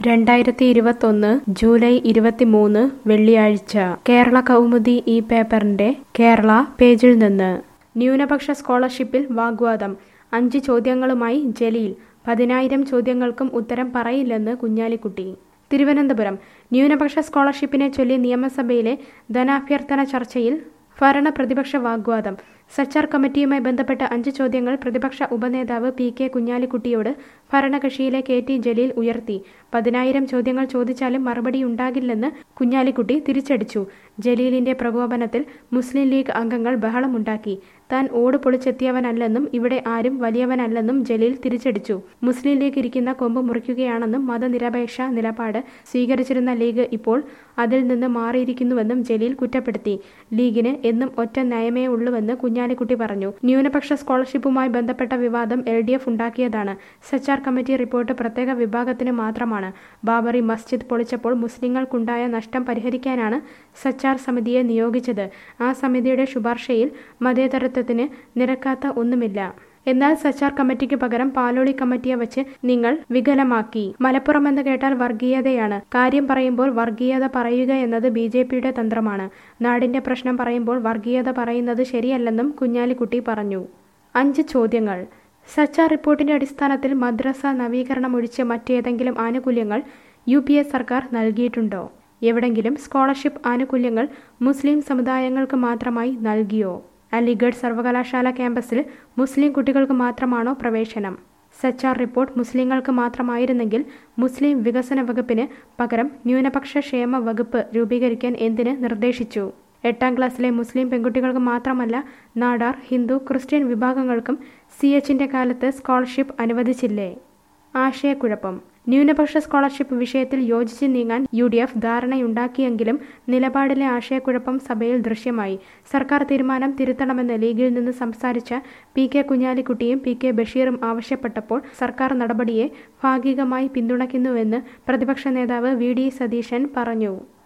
രണ്ടായിരത്തി ഇരുപത്തൊന്ന് ജൂലൈ ഇരുപത്തിമൂന്ന് വെള്ളിയാഴ്ച കേരള കൗമുദി ഈ പേപ്പറിന്റെ കേരള പേജിൽ നിന്ന് ന്യൂനപക്ഷ സ്കോളർഷിപ്പിൽ വാഗ്വാദം അഞ്ച് ചോദ്യങ്ങളുമായി ജലീൽ പതിനായിരം ചോദ്യങ്ങൾക്കും ഉത്തരം പറയില്ലെന്ന് കുഞ്ഞാലിക്കുട്ടി തിരുവനന്തപുരം ന്യൂനപക്ഷ സ്കോളർഷിപ്പിനെ ചൊല്ലി നിയമസഭയിലെ ധനാഭ്യർത്ഥന ചർച്ചയിൽ ഭരണ പ്രതിപക്ഷ വാഗ്വാദം സച്ചാർ കമ്മിറ്റിയുമായി ബന്ധപ്പെട്ട അഞ്ച് ചോദ്യങ്ങൾ പ്രതിപക്ഷ ഉപനേതാവ് പി കെ കുഞ്ഞാലിക്കുട്ടിയോട് ഭരണകക്ഷിയിലെ കെ ടി ജലീൽ ഉയർത്തി പതിനായിരം ചോദ്യങ്ങൾ ചോദിച്ചാലും മറുപടിയുണ്ടാകില്ലെന്ന് കുഞ്ഞാലിക്കുട്ടി തിരിച്ചടിച്ചു ജലീലിന്റെ പ്രകോപനത്തിൽ മുസ്ലിം ലീഗ് അംഗങ്ങൾ ബഹളമുണ്ടാക്കി താൻ ഓട് പൊളിച്ചെത്തിയവനല്ലെന്നും ഇവിടെ ആരും വലിയവനല്ലെന്നും ജലീൽ തിരിച്ചടിച്ചു മുസ്ലിം ലീഗ് ഇരിക്കുന്ന കൊമ്പ് മുറിക്കുകയാണെന്നും മതനിരപേക്ഷ നിലപാട് സ്വീകരിച്ചിരുന്ന ലീഗ് ഇപ്പോൾ അതിൽ നിന്ന് മാറിയിരിക്കുന്നുവെന്നും ജലീൽ കുറ്റപ്പെടുത്തി ലീഗിന് എന്നും ഒറ്റ നയമേ ഉള്ളുവെന്ന് കുഞ്ഞാലിക്കുട്ടി പറഞ്ഞു ന്യൂനപക്ഷ സ്കോളർഷിപ്പുമായി ബന്ധപ്പെട്ട വിവാദം എൽ ഡി എഫ് ഉണ്ടാക്കിയതാണ് സച്ചാർ കമ്മിറ്റി റിപ്പോർട്ട് പ്രത്യേക വിഭാഗത്തിന് മാത്രമാണ് ബാബറി മസ്ജിദ് പൊളിച്ചപ്പോൾ മുസ്ലിങ്ങൾക്കുണ്ടായ നഷ്ടം പരിഹരിക്കാനാണ് സച്ചാർ സമിതിയെ നിയോഗിച്ചത് ആ സമിതിയുടെ ശുപാർശയിൽ മതേതരത്വത്തിന് നിരക്കാത്ത ഒന്നുമില്ല എന്നാൽ സച്ചാർ കമ്മിറ്റിക്ക് പകരം പാലോളി കമ്മിറ്റിയെ വെച്ച് നിങ്ങൾ വികലമാക്കി മലപ്പുറം എന്ന് കേട്ടാൽ വർഗീയതയാണ് കാര്യം പറയുമ്പോൾ വർഗീയത പറയുക എന്നത് ബി ജെ പിയുടെ തന്ത്രമാണ് നാടിന്റെ പ്രശ്നം പറയുമ്പോൾ വർഗീയത പറയുന്നത് ശരിയല്ലെന്നും കുഞ്ഞാലിക്കുട്ടി പറഞ്ഞു അഞ്ച് ചോദ്യങ്ങൾ സച്ചാർ റിപ്പോർട്ടിന്റെ അടിസ്ഥാനത്തിൽ മദ്രസ നവീകരണം ഒഴിച്ച് മറ്റേതെങ്കിലും ആനുകൂല്യങ്ങൾ യു പി എ സർക്കാർ നൽകിയിട്ടുണ്ടോ എവിടെങ്കിലും സ്കോളർഷിപ്പ് ആനുകൂല്യങ്ങൾ മുസ്ലിം സമുദായങ്ങൾക്ക് മാത്രമായി നൽകിയോ അലിഗഡ് സർവകലാശാല ക്യാമ്പസിൽ മുസ്ലിം കുട്ടികൾക്ക് മാത്രമാണോ പ്രവേശനം സച്ചാർ റിപ്പോർട്ട് മുസ്ലിങ്ങൾക്ക് മാത്രമായിരുന്നെങ്കിൽ മുസ്ലിം വികസന വകുപ്പിന് പകരം ന്യൂനപക്ഷ ക്ഷേമ വകുപ്പ് രൂപീകരിക്കാൻ എന്തിന് നിർദ്ദേശിച്ചു എട്ടാം ക്ലാസ്സിലെ മുസ്ലിം പെൺകുട്ടികൾക്ക് മാത്രമല്ല നാടാർ ഹിന്ദു ക്രിസ്ത്യൻ വിഭാഗങ്ങൾക്കും സി എച്ചിന്റെ കാലത്ത് സ്കോളർഷിപ്പ് അനുവദിച്ചില്ലേ ആശയക്കുഴപ്പം ന്യൂനപക്ഷ സ്കോളർഷിപ്പ് വിഷയത്തിൽ യോജിച്ച് നീങ്ങാൻ യു ഡി എഫ് ധാരണയുണ്ടാക്കിയെങ്കിലും നിലപാടിലെ ആശയക്കുഴപ്പം സഭയിൽ ദൃശ്യമായി സർക്കാർ തീരുമാനം തിരുത്തണമെന്ന് ലീഗിൽ നിന്ന് സംസാരിച്ച പി കെ കുഞ്ഞാലിക്കുട്ടിയും പി കെ ബഷീറും ആവശ്യപ്പെട്ടപ്പോൾ സർക്കാർ നടപടിയെ ഭാഗികമായി പിന്തുണയ്ക്കുന്നുവെന്ന് പ്രതിപക്ഷ നേതാവ് വി ഡി സതീശൻ പറഞ്ഞു